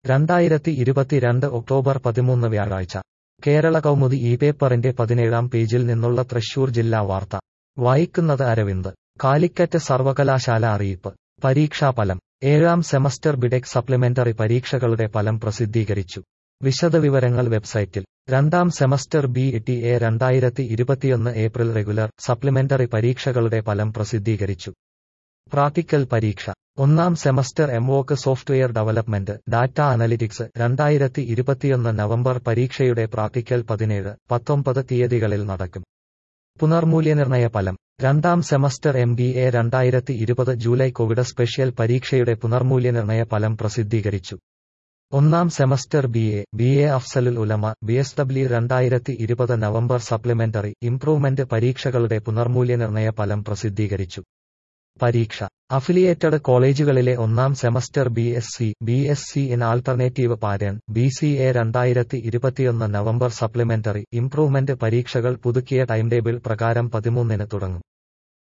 രണ്ടായിരത്തി ഇരുപത്തിരണ്ട് ഒക്ടോബർ പതിമൂന്ന് വ്യാഴാഴ്ച കേരള കൗമുദി ഈ പേപ്പറിന്റെ പതിനേഴാം പേജിൽ നിന്നുള്ള തൃശൂർ ജില്ലാ വാർത്ത വായിക്കുന്നത് അരവിന്ദ് കാലിക്കറ്റ് സർവകലാശാല അറിയിപ്പ് പരീക്ഷാഫലം ഏഴാം സെമസ്റ്റർ ബിടെക് സപ്ലിമെന്ററി പരീക്ഷകളുടെ ഫലം പ്രസിദ്ധീകരിച്ചു വിശദവിവരങ്ങൾ വെബ്സൈറ്റിൽ രണ്ടാം സെമസ്റ്റർ ബി ടി എ രണ്ടായിരത്തി ഇരുപത്തിയൊന്ന് ഏപ്രിൽ റെഗുലർ സപ്ലിമെന്ററി പരീക്ഷകളുടെ ഫലം പ്രസിദ്ധീകരിച്ചു പ്രാക്ടിക്കൽ പരീക്ഷ ഒന്നാം semester MVoc software development data analytics രണ്ടായിരത്തി ഇരുപത്തിയൊന്ന് നവംബർ പരീക്ഷയുടെ പ്രാക്ടിക്കൽ പതിനേഴ് പത്തൊമ്പത് തീയതികളിൽ നടക്കും പുനർമൂല്യനിർണയ ഫലം രണ്ടാം സെമസ്റ്റർ എം ബി എ രണ്ടായിരത്തി ഇരുപത് ജൂലൈ കോവിഡ് സ്പെഷ്യൽ പരീക്ഷയുടെ പുനർമൂല്യനിർണയ ഫലം പ്രസിദ്ധീകരിച്ചു ഒന്നാം semester B A B A അഫ്സലുൽ ഉലമ ബി എസ് ഡബ്ല്യു രണ്ടായിരത്തി ഇരുപത് നവംബർ സപ്ലിമെന്ററി ഇംപ്രൂവ്മെന്റ് പരീക്ഷകളുടെ പുനർമൂല്യനിർണയ ഫലം പ്രസിദ്ധീകരിച്ചു പരീക്ഷ അഫിലിയേറ്റഡ് കോളേജുകളിലെ ഒന്നാം semester B S C B S C in alternative pattern B C A രണ്ടായിരത്തി ഇരുപത്തിയൊന്ന് നവംബർ സപ്ലിമെന്ററി ഇംപ്രൂവ്മെന്റ് പരീക്ഷകൾ പുതുക്കിയ ടൈംടേബിൾ പ്രകാരം പതിമൂന്നിന് തുടങ്ങും